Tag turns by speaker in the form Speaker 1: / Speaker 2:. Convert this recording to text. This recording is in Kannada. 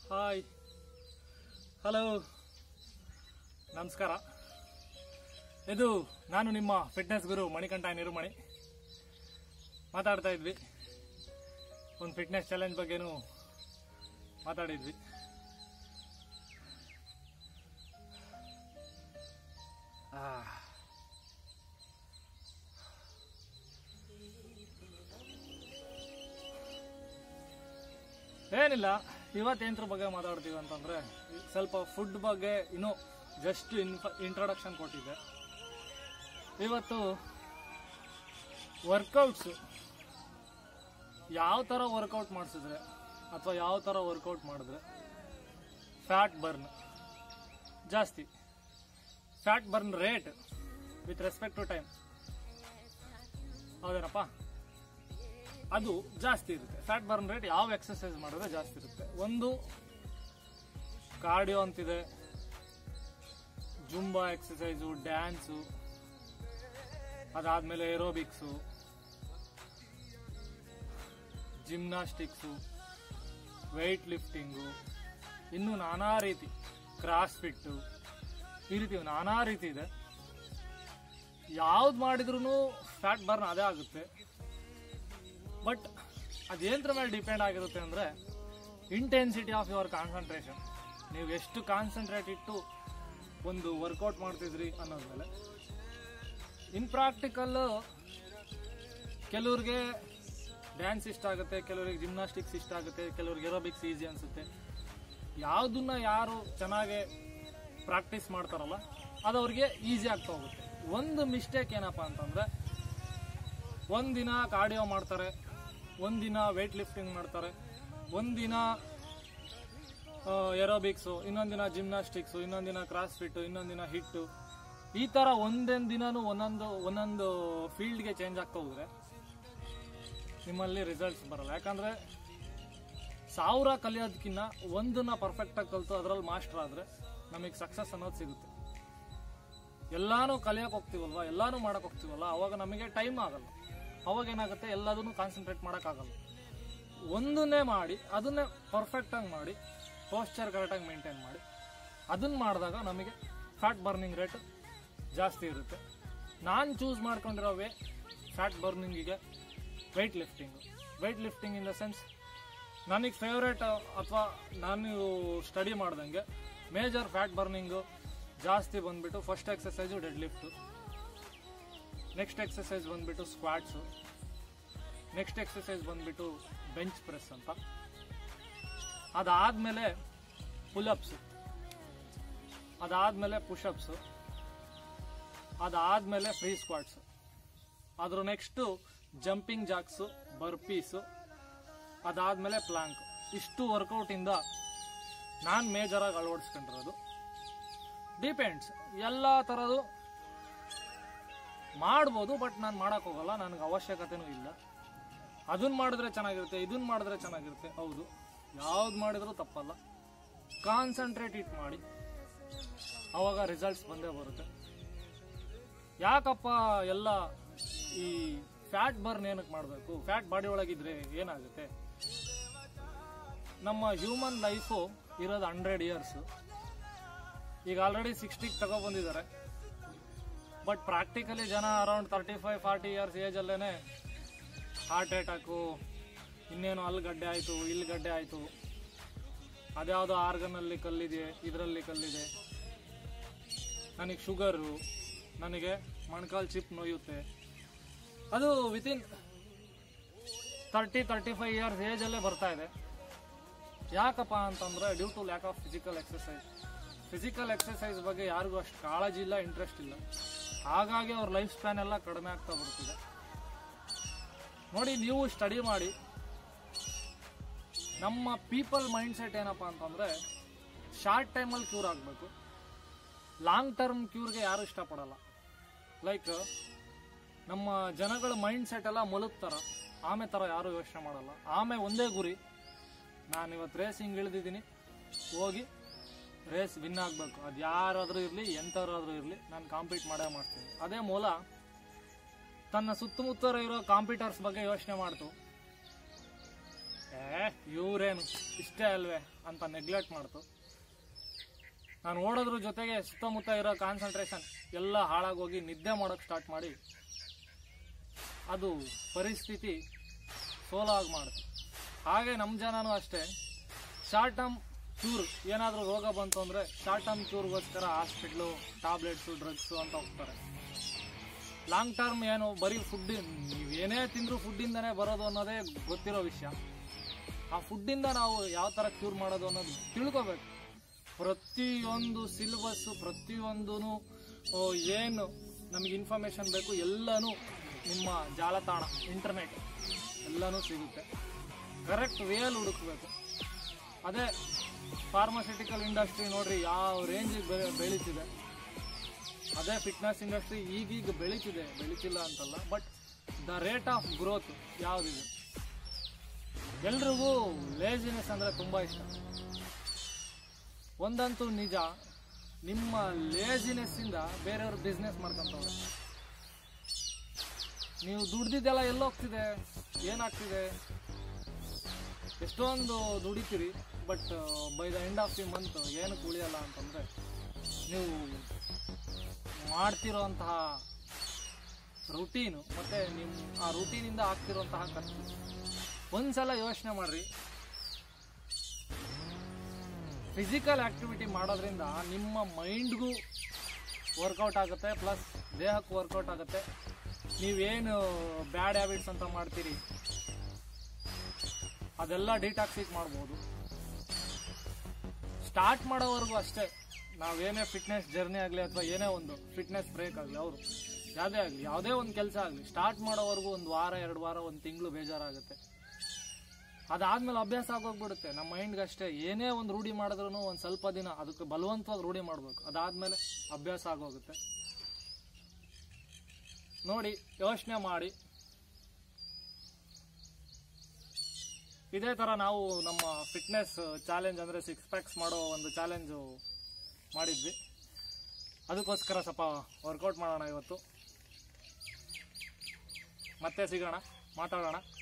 Speaker 1: ಹಾಯ್ ಹಲೋ ನಮಸ್ಕಾರ ಇದು ನಾನು ನಿಮ್ಮ ಫಿಟ್ನೆಸ್ ಗುರು ಮಣಿಕಂಠ ನಿರುಮಣಿ ಮಾತಾಡ್ತಾ ಇದ್ವಿ ಒಂದು ಫಿಟ್ನೆಸ್ ಚಾಲೆಂಜ್ ಬಗ್ಗೆನೂ ಮಾತಾಡಿದ್ವಿ ಆ. ಏನಿಲ್ಲ ಇವತ್ತೇಂದ್ರ ಬಗ್ಗೆ ಮಾತಾಡ್ತೀವಿ ಅಂತಂದ್ರೆ ಸ್ವಲ್ಪ ಫುಡ್ ಬಗ್ಗೆ ಇನ್ನೂ ಜಸ್ಟ್ ಇನ್ಫ ಇಂಟ್ರೊಡಕ್ಷನ್ ಕೊಟ್ಟಿದ್ದೆ ಇವತ್ತು ವರ್ಕೌಟ್ಸು ಯಾವ ಥರ ವರ್ಕೌಟ್ ಮಾಡಿಸಿದ್ರೆ ಅಥವಾ ಯಾವ ಥರ ವರ್ಕೌಟ್ ಮಾಡಿದ್ರೆ ಫ್ಯಾಟ್ ಬರ್ನ್ ಜಾಸ್ತಿ fat burn rate with respect to time ಹೌದೇನಪ್ಪ ಅದು ಜಾಸ್ತಿ ಇರುತ್ತೆ ಫ್ಯಾಟ್ ಬರ್ನ್ ರೇಟ್ ಯಾವ ಎಕ್ಸರ್ಸೈಸ್ ಮಾಡಿದ್ರೆ ಜಾಸ್ತಿ ಇರುತ್ತೆ ಒಂದು ಕಾರ್ಡಿಯೋ ಅಂತಿದೆ ಜುಂಬಾ ಎಕ್ಸಸೈಸು ಡ್ಯಾನ್ಸು ಅದಾದ್ಮೇಲೆ ಏರೋಬಿಕ್ಸು ಜಿಮ್ನಾಸ್ಟಿಕ್ಸು ವೆಯ್ಟ್ ಲಿಫ್ಟಿಂಗು ಇನ್ನು ನಾನಾ ರೀತಿ ಕ್ರಾಸ್ ಫಿಟ್ಟು ಈ ರೀತಿ ನಾನಾ ರೀತಿ ಇದೆ ಯಾವ್ದು ಮಾಡಿದ್ರು ಫ್ಯಾಟ್ ಬರ್ನ್ ಅದೇ ಆಗುತ್ತೆ ಬಟ್ ಅದೇಂದ್ರ ಮೇಲೆ ಡಿಪೆಂಡ್ ಆಗಿರುತ್ತೆ ಅಂದರೆ ಇಂಟೆನ್ಸಿಟಿ ಆಫ್ ಯುವರ್ ಕಾನ್ಸಂಟ್ರೇಷನ್ ನೀವು ಎಷ್ಟು ಕಾನ್ಸಂಟ್ರೇಟ್ ಇಟ್ಟು ಒಂದು ವರ್ಕೌಟ್ ಮಾಡ್ತಿದ್ರಿ ಅನ್ನೋದ್ರ ಮೇಲೆ ಇನ್ ಪ್ರಾಕ್ಟಿಕಲ್ ಕೆಲವ್ರಿಗೆ ಡ್ಯಾನ್ಸ್ ಇಷ್ಟ ಆಗುತ್ತೆ ಕೆಲವ್ರಿಗೆ ಜಿಮ್ನಾಸ್ಟಿಕ್ಸ್ ಇಷ್ಟ ಆಗುತ್ತೆ ಕೆಲವ್ರಿಗೆ ಏರೋಬಿಕ್ಸ್ ಈಸಿ ಅನ್ಸುತ್ತೆ ಯಾವುದನ್ನ ಯಾರು ಚೆನ್ನಾಗಿ ಪ್ರಾಕ್ಟೀಸ್ ಮಾಡ್ತಾರಲ್ಲ ಅದು ಅವ್ರಿಗೆ ಈಸಿ ಆಗ್ತಾ ಹೋಗುತ್ತೆ ಒಂದು ಮಿಸ್ಟೇಕ್ ಏನಪ್ಪ ಅಂತಂದ್ರೆ ಒಂದಿನ ಕಾರ್ಡಿಯೋ ಮಾಡ್ತಾರೆ ಒಂದಿನ ವೇಟ್ ಲಿಫ್ಟಿಂಗ್ ಮಾಡ್ತಾರೆ ಒಂದಿನ ಏರೋಬಿಕ್ಸು ಇನ್ನೊಂದಿನ ಜಿಮ್ನಾಸ್ಟಿಕ್ಸು ಇನ್ನೊಂದಿನ ಕ್ರಾಸ್ ಫಿಟ್ಟು ಇನ್ನೊಂದಿನ ಹಿಟ್ಟು ಈ ಥರ ಒಂದೊಂದು ದಿನನೂ ಒಂದೊಂದು ಒಂದೊಂದು ಫೀಲ್ಡ್ಗೆ ಚೇಂಜ್ ಆಗ್ತಾ ಹೋದ್ರೆ ನಿಮ್ಮಲ್ಲಿ ರಿಸಲ್ಟ್ಸ್ ಬರಲ್ಲ ಯಾಕಂದ್ರೆ ಸಾವಿರ ಕಲಿಯೋದಕ್ಕಿಂತ ಒಂದನ್ನ ಪರ್ಫೆಕ್ಟಾಗಿ ಕಲಿತು ಅದರಲ್ಲಿ ಮಾಸ್ಟರ್ ಆದರೆ ನಮಗೆ ಸಕ್ಸಸ್ ಅನ್ನೋದು ಸಿಗುತ್ತೆ ಎಲ್ಲಾನು ಕಲಿಯಕ್ಕೆ ಹೋಗ್ತೀವಲ್ವಾ ಎಲ್ಲಾನು ಮಾಡಕ್ ಹೋಗ್ತೀವಲ್ಲ ಅವಾಗ ನಮಗೆ ಟೈಮ್ ಆಗಲ್ಲ ಅವಾಗ ಏನಾಗುತ್ತೆ ಎಲ್ಲದನ್ನು ಕಾನ್ಸಂಟ್ರೇಟ್ ಮಾಡೋಕ್ಕಾಗಲ್ಲ ಒಂದನ್ನೇ ಮಾಡಿ ಅದನ್ನೇ ಪರ್ಫೆಕ್ಟಾಗಿ ಮಾಡಿ ಪೋಸ್ಚರ್ ಕರೆಕ್ಟಾಗಿ ಮೇಂಟೈನ್ ಮಾಡಿ ಅದನ್ನ ಮಾಡಿದಾಗ ನಮಗೆ ಫ್ಯಾಟ್ ಬರ್ನಿಂಗ್ ರೇಟ್ ಜಾಸ್ತಿ ಇರುತ್ತೆ ನಾನು ಚೂಸ್ ಮಾಡ್ಕೊಂಡಿರೋ ವೇ ಫ್ಯಾಟ್ ಬರ್ನಿಂಗಿಗೆ weight lifting weight lifting in the sense ನನಗೆ ಫೇವ್ರೇಟ್ ಅಥವಾ ನಾನು ಸ್ಟಡಿ ಮಾಡ್ದಂಗೆ ಮೇಜರ್ ಫ್ಯಾಟ್ ಬರ್ನಿಂಗು ಜಾಸ್ತಿ ಬಂದ್ಬಿಟ್ಟು first exercise deadlift next exercise ಬಂದ್ಬಿಟ್ಟು ಸ್ಕ್ವಾಟ್ಸು ನೆಕ್ಸ್ಟ್ ಎಕ್ಸಸೈಸ್ ಬಂದ್ಬಿಟ್ಟು ಬೆಂಚ್ ಪ್ರೆಸ್ ಅಂತ ಅದಾದ್ಮೇಲೆ ಪುಲ್ಅಪ್ಸು ಅದಾದ್ಮೇಲೆ ಪುಷಪ್ಸು ಅದಾದ್ಮೇಲೆ ಫ್ರೀ ಸ್ಕ್ವಾಟ್ಸು ಅದ್ರ ನೆಕ್ಸ್ಟು ಜಂಪಿಂಗ್ ಜಾಕ್ಸು ಬರ್ಪೀಸು ಅದಾದ್ಮೇಲೆ ಪ್ಲಾಂಕ್ ಇಷ್ಟು ವರ್ಕೌಟಿಂದ ನಾನು ಮೇಜರಾಗಿ ಅಳವಡಿಸ್ಕೊಂಡಿರೋದು ಡಿಪೆಂಡ್ಸ್ ಎಲ್ಲ ಥರದ್ದು ಮಾಡ್ಬೋದು ಬಟ್ ನಾನು ಮಾಡಕ್ ಹೋಗಲ್ಲ ನನಗೆ ಅವಶ್ಯಕತೆನೂ ಇಲ್ಲ ಅದನ್ನ ಮಾಡಿದ್ರೆ ಚೆನ್ನಾಗಿರುತ್ತೆ ಇದನ್ನ ಮಾಡಿದ್ರೆ ಚೆನ್ನಾಗಿರುತ್ತೆ ಹೌದು ಯಾವ್ದು ಮಾಡಿದ್ರೂ ತಪ್ಪಲ್ಲ ಕಾನ್ಸಂಟ್ರೇಟ್ ಇಟ್ ಮಾಡಿ ಅವಾಗ ರಿಸಲ್ಟ್ಸ್ ಬಂದೇ ಬರುತ್ತೆ ಯಾಕಪ್ಪ ಎಲ್ಲ ಈ ಫ್ಯಾಟ್ ಬರ್ನ್ ಏನಕ್ಕೆ ಮಾಡಬೇಕು ಫ್ಯಾಟ್ ಬಾಡಿ ಒಳಗಿದ್ರೆ ಏನಾಗುತ್ತೆ ನಮ್ಮ ಹ್ಯೂಮನ್ ಲೈಫು ಇರೋದು ಹಂಡ್ರೆಡ್ ಇಯರ್ಸ್ ಈಗ ಆಲ್ರೆಡಿ ಸಿಕ್ಸ್ಟಿಗೆ ತಗೊಬಂದಿದ್ದಾರೆ ಬಟ್ ಪ್ರಾಕ್ಟಿಕಲಿ ಜನ around thirty five forty years ಏಜಲ್ಲೇ ಹಾರ್ಟ್ ಅಟ್ಯಾಕು ಇನ್ನೇನು ಅಲ್ಲಿ ಗಡ್ಡೆ ಆಯಿತು ಇಲ್ಲಿ ಗಡ್ಡೆ ಆಯಿತು ಅದ್ಯಾವುದೋ ಆರ್ಗನಲ್ಲಿ ಕಲ್ಲಿದೆ ಇದರಲ್ಲಿ ಕಲ್ಲಿದೆ ನನಗೆ ಶುಗರು ನನಗೆ ಮೊಣಕಾಲು ಚಿಪ್ ನೋಯುತ್ತೆ ಅದು within thirty thirty five years ಏಜಲ್ಲೇ ಬರ್ತಾ ಇದೆ ಯಾಕಪ್ಪ ಅಂತಂದ್ರೆ due to lack of physical exercise physical exercise ಬಗ್ಗೆ ಯಾರಿಗೂ ಅಷ್ಟು ಕಾಳಜಿ ಇಲ್ಲ ಇಂಟ್ರೆಸ್ಟ್ ಇಲ್ಲ ಹಾಗಾಗಿ ಅವ್ರ ಲೈಫ್ ಸ್ಪ್ಯಾನ್ ಎಲ್ಲ ಕಡಿಮೆ ಆಗ್ತಾ ಬರ್ತಿದೆ ನೋಡಿ ನೀವು ಸ್ಟಡಿ ಮಾಡಿ ನಮ್ಮ ಪೀಪಲ್ ಮೈಂಡ್ ಸೆಟ್ ಏನಪ್ಪ ಅಂತಂದ್ರೆ ಶಾರ್ಟ್ ಟೈಮಲ್ಲಿ ಕ್ಯೂರ್ ಆಗಬೇಕು ಲಾಂಗ್ ಟರ್ಮ್ ಕ್ಯೂರ್ಗೆ ಯಾರು ಇಷ್ಟಪಡಲ್ಲ ಲೈಕ್ ನಮ್ಮ ಜನಗಳ ಮೈಂಡ್ ಸೆಟ್ ಎಲ್ಲ ಮಲಗ್ತಾರ ಆಮೆ ಥರ ಯಾರು ಯೋಚನೆ ಮಾಡಲ್ಲ ಆಮೆ ಒಂದೇ ಗುರಿ ನಾನು ಇವತ್ತು ರೇಸಿಂಗ್ ಇಳಿದಿದ್ದೀನಿ ಹೋಗಿ ರೇಸ್ ವಿನ್ ಆಗಬೇಕು ಅದು ಯಾರಾದರೂ ಇರಲಿ ಎಂಥವ್ರಾದ್ರೂ ಇರಲಿ ನಾನು ಕಾಂಪೀಟ್ ಮಾಡೇ ಮಾಡ್ತೀನಿ ಅದೇ ಮೂಲ ತನ್ನ ಸುತ್ತಮುತ್ತ ಇರೋ ಕಾಂಪಿಟರ್ಸ್ ಬಗ್ಗೆ ಯೋಚನೆ ಮಾಡ್ತು ಏ ಇವ್ರೇನು ಇಷ್ಟೇ ಅಲ್ವೇ ಅಂತ ನೆಗ್ಲೆಕ್ಟ್ ಮಾಡ್ತು ನಾನು ಓಡೋದ್ರ ಜೊತೆಗೆ ಸುತ್ತಮುತ್ತ ಇರೋ ಕಾನ್ಸಂಟ್ರೇಷನ್ ಎಲ್ಲ ಹಾಳಾಗೋಗಿ ನಿದ್ದೆ ಮಾಡೋಕೆ ಸ್ಟಾರ್ಟ್ ಮಾಡಿ ಅದು ಪರಿಸ್ಥಿತಿ ಸೋಲಾಗಿ ಮಾಡುತ್ತೆ ಹಾಗೆ ನಮ್ಮ ಜನನೂ ಅಷ್ಟೇ ಶಾರ್ಟ್ ಟರ್ಮ್ ಕ್ಯೂರ್ ಏನಾದರೂ ರೋಗ ಬಂತು ಅಂದರೆ ಶಾರ್ಟ್ ಟರ್ಮ್ ಕ್ಯೂರ್ಗೋಸ್ಕರ ಹಾಸ್ಪಿಟ್ಲು ಟ್ಯಾಬ್ಲೆಟ್ಸು ಡ್ರಗ್ಸು ಅಂತ ಹೋಗ್ತಾರೆ ಲಾಂಗ್ ಟರ್ಮ್ ಏನು ಬರೀ ಫುಡ್ ನೀವೇನೇ ತಿಂದರೂ ಫುಡ್ಡಿಂದನೇ ಬರೋದು ಅನ್ನೋದೇ ಗೊತ್ತಿರೋ ವಿಷಯ ಆ ಫುಡ್ಡಿಂದ ನಾವು ಯಾವ ಥರ ಕ್ಯೂರ್ ಮಾಡೋದು ಅನ್ನೋದು ತಿಳ್ಕೊಬೇಕು ಪ್ರತಿಯೊಂದು ಸಿಲೆಬಸ್ಸು ಪ್ರತಿಯೊಂದು ಏನು ನಮಗೆ ಇನ್ಫಾರ್ಮೇಷನ್ ಬೇಕು ಎಲ್ಲನೂ ನಿಮ್ಮ ಜಾಲತಾಣ ಇಂಟರ್ನೆಟ್ ಎಲ್ಲನೂ ಸಿಗುತ್ತೆ ಕರೆಕ್ಟ್ ವೇಯಲ್ಲಿ ಹುಡುಕ್ಬೇಕು ಅದೇ ಫಾರ್ಮಾಸ್ಯೂಟಿಕಲ್ ಇಂಡಸ್ಟ್ರಿ ನೋಡ್ರಿ ಯಾವ ರೇಂಜಿಗೆ ಬೆಳೆ ಬೆಳೀತಿದೆ ಅದೇ ಫಿಟ್ನೆಸ್ ಇಂಡಸ್ಟ್ರಿ ಈಗೀಗ ಬೆಳೀತಿದೆ ಬೆಳೀತಿಲ್ಲ ಅಂತಲ್ಲ but the rate of growth ಯಾವುದಿದೆ ಎಲ್ರಿಗೂ ಲೇಜಿನೆಸ್ ಅಂದರೆ ತುಂಬ ಇಷ್ಟ ಒಂದಂತೂ ನಿಜ ನಿಮ್ಮ ಲೇಜಿನೆಸ್ಸಿಂದ ಬೇರೆಯವ್ರು ಬಿಸ್ನೆಸ್ ಮಾಡ್ಕೊಂತವ್ರೆ ನೀವು ದುಡ್ದಿದ್ದೆಲ್ಲ ಎಲ್ಲೋಗ್ತಿದೆ ಏನಾಗ್ತಿದೆ ಎಷ್ಟೊಂದು ದುಡಿತೀರಿ but by the end of the month ಏನಕ್ಕೆ ಉಳಿಯಲ್ಲ ಅಂತಂದರೆ ನೀವು ಮಾಡ್ತಿರೋಂತಹ ರುಟೀನು ಮತ್ತು ನಿಮ್ಮ ಆ ರುಟೀನಿಂದ ಆಗ್ತಿರೋಂತಹ ಖರ್ಚು ಒಂದ್ಸಲ ಯೋಚನೆ ಮಾಡ್ರಿ ಫಿಸಿಕಲ್ ಆಕ್ಟಿವಿಟಿ ಮಾಡೋದ್ರಿಂದ ನಿಮ್ಮ ಮೈಂಡ್ಗೂ ವರ್ಕೌಟ್ ಆಗುತ್ತೆ ಪ್ಲಸ್ ದೇಹಕ್ಕೂ ವರ್ಕೌಟ್ ಆಗುತ್ತೆ ನೀವೇನು ಬ್ಯಾಡ್ ಹ್ಯಾಬಿಟ್ಸ್ ಅಂತ ಮಾಡ್ತೀರಿ ಅದೆಲ್ಲ ಡಿಟಾಕ್ಸಿಕ್ ಮಾಡ್ಬೋದು ಸ್ಟಾರ್ಟ್ ಮಾಡೋವರೆಗೂ ಅಷ್ಟೇ ನಾವೇನೇ ಫಿಟ್ನೆಸ್ ಜರ್ನಿ ಆಗಲಿ ಅಥವಾ ಏನೇ ಒಂದು ಫಿಟ್ನೆಸ್ ಬ್ರೇಕ್ ಆಗಲಿ ಅವರು ಯಾವುದೇ ಆಗಲಿ ಯಾವುದೇ ಒಂದು ಕೆಲಸ ಆಗಲಿ ಸ್ಟಾರ್ಟ್ ಮಾಡೋವರೆಗೂ ಒಂದು ವಾರ ಎರಡು ವಾರ ಒಂದು ತಿಂಗಳು ಬೇಜಾರಾಗುತ್ತೆ ಅದಾದ್ಮೇಲೆ ಅಭ್ಯಾಸ ಆಗೋಗ್ಬಿಡುತ್ತೆ ನಮ್ಮ ಮೈಂಡ್ಗೆ ಅಷ್ಟೇ ಏನೇ ಒಂದು ರೂಢಿ ಮಾಡಿದ್ರು ಒಂದು ಸ್ವಲ್ಪ ದಿನ ಅದಕ್ಕೆ ಬಲವಂತವಾಗಿ ರೂಢಿ ಮಾಡಬೇಕು ಅದಾದ್ಮೇಲೆ ಅಭ್ಯಾಸ ಆಗೋಗುತ್ತೆ ನೋಡಿ ಯೋಚನೆ ಮಾಡಿ ಇದೇ ಥರ ನಾವು ನಮ್ಮ ಫಿಟ್ನೆಸ್ ಚಾಲೆಂಜ್ ಅಂದರೆ ಸಿಕ್ಸ್ ಪ್ಯಾಕ್ಸ್ ಮಾಡೋ ಒಂದು ಚಾಲೆಂಜು ಮಾಡಿದ್ವಿ ಅದಕ್ಕೋಸ್ಕರ ಸ್ವಲ್ಪ ವರ್ಕೌಟ್ ಮಾಡೋಣ ಇವತ್ತು ಮತ್ತೆ ಸಿಗೋಣ ಮಾತಾಡೋಣ